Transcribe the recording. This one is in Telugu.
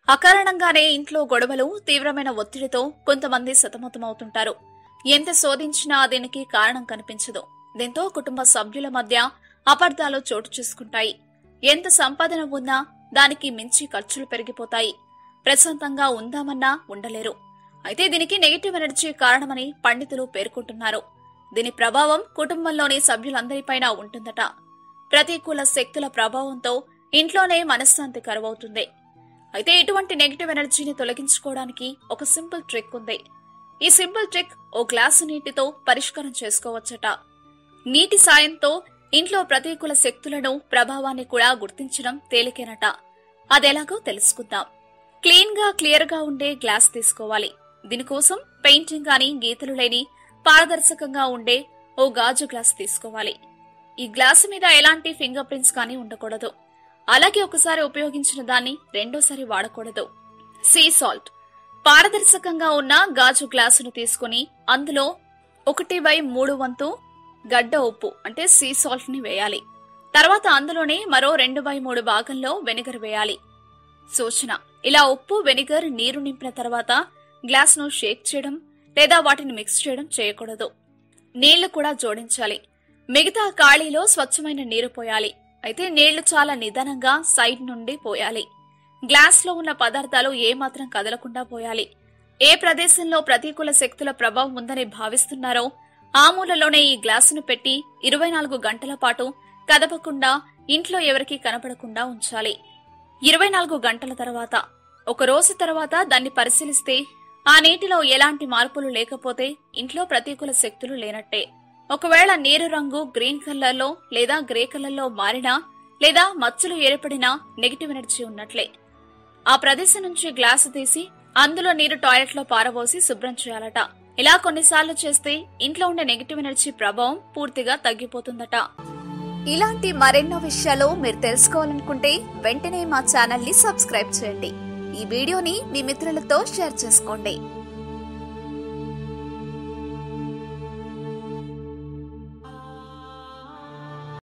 అకారణంగానే ఇంట్లో గొడవలు తీవ్రమైన ఒత్తిడితో కొంతమంది సతమతమవుతుంటారు ఎంత శోధించినా దీనికి కారణం కనిపించదు దీంతో కుటుంబ సభ్యుల మధ్య అపార్థాలు చోటు చేసుకుంటాయి ఎంత సంపాదన ఉన్నా దానికి మించి ఖర్చులు పెరిగిపోతాయి ప్రశాంతంగా ఉందామన్నా ఉండలేరు అయితే దీనికి నెగిటివ్ ఎనర్జీ కారణమని పండితులు పేర్కొంటున్నారు దీని ప్రభావం కుటుంబంలోని సభ్యులందరిపైన ఉంటుందట ప్రతికూల శక్తుల ప్రభావంతో ఇంట్లోనే మనశ్శాంతి కరువవుతుంది అయితే ఇటువంటి నెగిటివ్ ఎనర్జీని తొలగించుకోవడానికి ఒక సింపుల్ ట్రిక్ ఉంది ఈ సింపుల్ ట్రిక్ ఓ గ్లాసు నీటితో పరిష్కారం చేసుకోవచ్చట నీటి సాయంతో ఇంట్లో ప్రతికూల శక్తులను ప్రభావాన్ని కూడా గుర్తించడం తేలికేనట అదెలాగో తెలుసుకుందాం క్లీన్ గా క్లియర్ గా ఉండే గ్లాస్ తీసుకోవాలి దీనికోసం పెయింటింగ్ గాని గీతలు లేని పారదర్శకంగా ఉండే ఓ గాజు గ్లాస్ తీసుకోవాలి ఈ గ్లాసు మీద ఎలాంటి ఫింగర్ ప్రింట్స్ కానీ ఉండకూడదు అలాగే ఒకసారి ఉపయోగించిన దాన్ని రెండోసారి వాడకూడదు సీ సాల్ట్ పారదర్శకంగా ఉన్న గాజు గ్లాసును తీసుకుని అందులో ఒకటి బై మూడు వంతు గడ్డ ఉప్పు అంటే సీ సాల్ట్ ని వేయాలి తర్వాత అందులోనే మరో రెండు బై మూడు భాగంలో వెనిగర్ వేయాలి సూచన ఇలా ఉప్పు వెనిగర్ నీరు నింపిన తర్వాత గ్లాస్ ను షేక్ చేయడం లేదా వాటిని మిక్స్ చేయడం చేయకూడదు నీళ్లు కూడా జోడించాలి మిగతా ఖాళీలో స్వచ్ఛమైన నీరు పోయాలి అయితే నీళ్లు చాలా నిదానంగా సైడ్ నుండి పోయాలి గ్లాస్ లో ఉన్న పదార్థాలు ఏమాత్రం కదలకుండా పోయాలి ఏ ప్రదేశంలో ప్రతికూల శక్తుల ప్రభావం ఉందని భావిస్తున్నారో ఆ మూలలోనే ఈ గ్లాసును పెట్టి ఇరవై నాలుగు గంటల పాటు కదపకుండా ఇంట్లో ఎవరికీ కనపడకుండా ఉంచాలి ఇరవై నాలుగు గంటల తర్వాత ఒక రోజు తర్వాత దాన్ని పరిశీలిస్తే ఆ నీటిలో ఎలాంటి మార్పులు లేకపోతే ఇంట్లో ప్రతికూల శక్తులు లేనట్టే ఒకవేళ నీరు రంగు గ్రీన్ కలర్లో లేదా గ్రే కలర్లో మారినా లేదా మచ్చలు ఏర్పడినా నెగిటివ్ ఎనర్జీ ఉన్నట్లే ఆ ప్రదేశం నుంచి గ్లాసు తీసి అందులో నీరు టాయిలెట్ లో పారబోసి శుభ్రం చేయాలట ఇలా కొన్నిసార్లు చేస్తే ఇంట్లో ఉండే నెగిటివ్ ఎనర్జీ ప్రభావం పూర్తిగా తగ్గిపోతుందట ఇలాంటి మరెన్నో విషయాలు మీరు తెలుసుకోవాలనుకుంటే వెంటనే మా ఛానల్ ని సబ్స్క్రైబ్ చేయండి ఈ వీడియోని మీ మిత్రులతో షేర్ చేసుకోండి